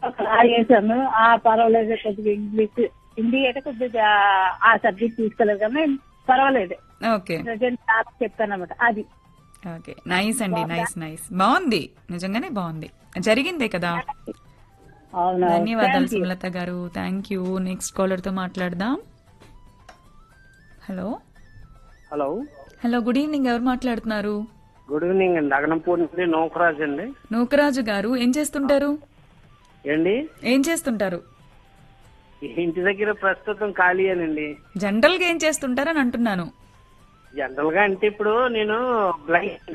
రాయి వేసాము ఆ పర్వాలేదు కొద్దిగా ఇంగ్లీష్ హిందీ అయితే కొద్దిగా ఆ సబ్జెక్ట్ తీసుకోలేదు కానీ పర్వాలేదు ఓకే ప్రజెంట్ చాలా చెప్తాను అనమాట అది ఓకే నైస్ అండి నైస్ నైస్ బాగుంది నిజంగానే బాగుంది జరిగిందే కదా అవును ధన్యవాదాలు సుమలత గారు థ్యాంక్ యూ నెక్స్ట్ కాలర్ తో మాట్లాడదాం hello hello hello good evening ఎవరు మాట్లాడుతున్నారు గుడ్ ఈవినింగ్ అండి అగనంపూర్ నుండి నౌకరాజ్ అండి నూకరాజు గారు ఏం చేస్తుంటారు ఏండి ఏం చేస్తుంటారు ఇంటి దగ్గర ప్రస్తుతం ఖాళీ అనండి జనరల్ గా ఏం చేస్తుంటారని అంటున్నాను జనరల్ గా అంటే ఇప్పుడు నేను బ్లైండ్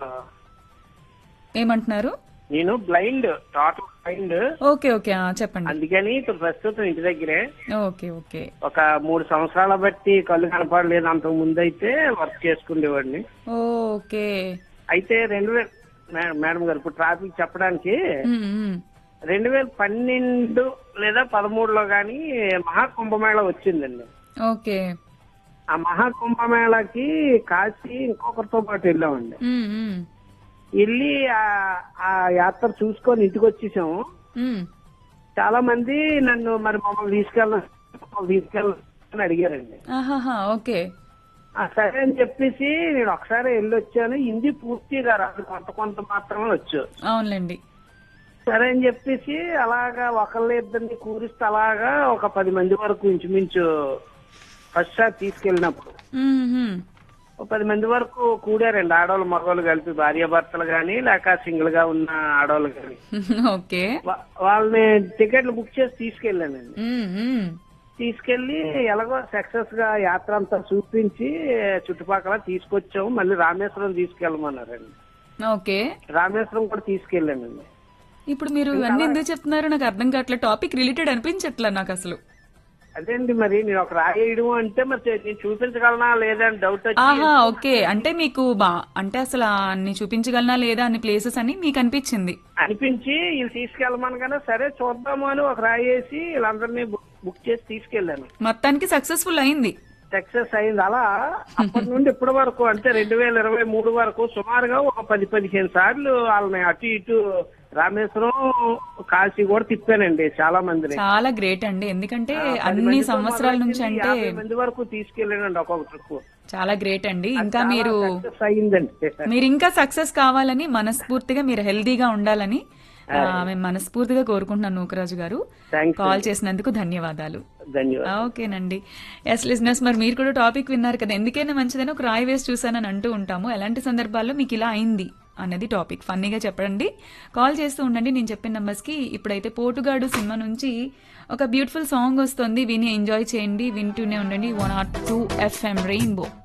ఏమంటున్నారు నేను blind total blind okay okay ఆ, చెప్పండి అందుకని ఇప్పుడు ప్రస్తుతం ఇంటి దగ్గరే ఓకే ఓకే ఒక మూడు సంవత్సరాల బట్టి కళ్ళు కనపడలేదు అంతకు ముందు అయితే వర్క్ చేసుకునేవాడిని ఓకే అయితే రెండు వేల మే- మేడం గారు ఇప్పుడు ట్రాఫిక్ చెప్పడానికి ఉమ్, ఉమ్. రెండు వేల పన్నెండు లేదా పదమూడులో గాని మహాకుంభమేళ వచ్చిందండి ఓకే ఆ మహాకుంభమేళకి కాశీ ఇంకొకరితో పాటు వెళ్ళామండి ఉమ్, ఉమ్. వెళ్ళి ఆ- ఆ యాత్ర చూసుకొని ఇంటికి వచ్చేసాము ఉమ్. చాలా మంది నన్ను మరి మమ్మల్ని తీసుకెళ్ళ మమ్మల్ని తీసుకెళ్ళని అడిగారండి ఆహాహా ఓకే ఆ, సరే అని చెప్పేసి నేను ఒకసారి వెళ్ళి వచ్చాను హిందీ పూర్తిగా రాదు కొంత కొంత మాత్రమే వచ్చు అవునులేండి సరే అని చెప్పేసి అలాగా ఒకళ్ళ ఇద్దరిని కూరిస్తే అలాగా ఒక పది మంది వరకు ఇంచుమించు ఫస్ట్ షాట్ తీసుకెళ్ళినప్పుడు ఉమ్, ఉమ్. ఒక పది మంది వరకు కూడారండి ఆడవాళ్ళు మగవాళ్ళు కలిపి భార్యాభర్తలు గాని లేక సింగిల్ గా ఉన్న ఆడవాళ్ళు గాని ఓకే వా- వాళ్ళని టికెట్లు బుక్ చేసి తీసుకెళ్ళానండి ఉమ్, ఉమ్. తీసుకెళ్లి ఎలాగో సక్సెస్ గా యాత్ర అంతా చూపించి చుట్టుపక్కల తీసుకొచ్చాము మళ్ళీ రామేశ్వరం తీసుకెళ్ళమన్నారండి ఓకే రామేశ్వరం కూడా తీసుకెళ్ళానండి ఇప్పుడు మీరు ఇవన్నీ ఎందుకు చెప్తున్నారు నాకు అర్థం కావట్లేదు టాపిక్ రిలేటెడ్ అనిపించట్లే నాకు అసలు అదే అండి మరి నేను ఒక రాయేయడం అంటే మరి నేను చూపించగలనా లేదా అని డౌట్ వచ్చి ఆహా ఓకే అంటే మీకు బా అంటే అసలు అన్ని చూపించగలనా లేదా అన్ని ప్లేసెస్ అని మీకు అనిపించింది అనిపించి వీళ్ళు తీసుకెళ్ళమనగానే సరే చూద్దాము అని ఒక రాయేసి వీళ్ళందరినీ బుక్ బుక్ చేసి తీసుకెళ్ళాను మొత్తానికి సక్సెస్ఫుల్ అయింది సక్సెస్ అయింది అలా అప్పటి నుండి ఇప్పటి వరకు అంటే రెండు వేల ఇరవై మూడు వరకు సుమారుగా ఒక పది పదిహేను సార్లు వాళ్ళని అటు ఇటు రామేశ్వరం కాశీ కూడా తిప్పానండి చాలా మందిని చాలా గ్రేట్ అండి ఎందుకంటే పది అన్ని మందితో సంవత్సరాల నుంచి మొదలెట్టింది, అంటే యాభై మంది వరకు తీసుకెళ్ళానండి ఒక్కొక్క ట్రిప్ చాలా గ్రేట్ అండి ఇంకా మీరు సక్సెస్ అయ్యిందండి మీరు ఇంకా సక్సెస్ కావాలని మనస్ఫూర్తిగా మీరు హెల్దీగా ఉండాలని ఆ, మేము మనస్ఫూర్తిగా కోరుకుంటున్నాను నూకరాజు గారు థ్యాంక్స్ కాల్ చేసినందుకు ధన్యవాదాలు ధన్యవాదాలు ఓకేనండి ఎస్ లిజినెస్ మరి మీరు కూడా టాపిక్ విన్నారు కదా ఎందుకైనా మంచిదని ఒక రాయి వేసి చూసానని అంటూ ఉంటాము ఎలాంటి సందర్భాల్లో మీకు ఇలా అయింది అన్నది టాపిక్ ఫన్నీగా చెప్పండి కాల్ చేస్తూ ఉండండి నేను చెప్పిన numbers కి ఇప్పుడైతే పోటుగాడు సినిమా నుంచి ఒక బ్యూటిఫుల్ సాంగ్ వస్తుంది విని ఎంజాయ్ చేయండి వింటూనే ఉండండి one or two FM rainbow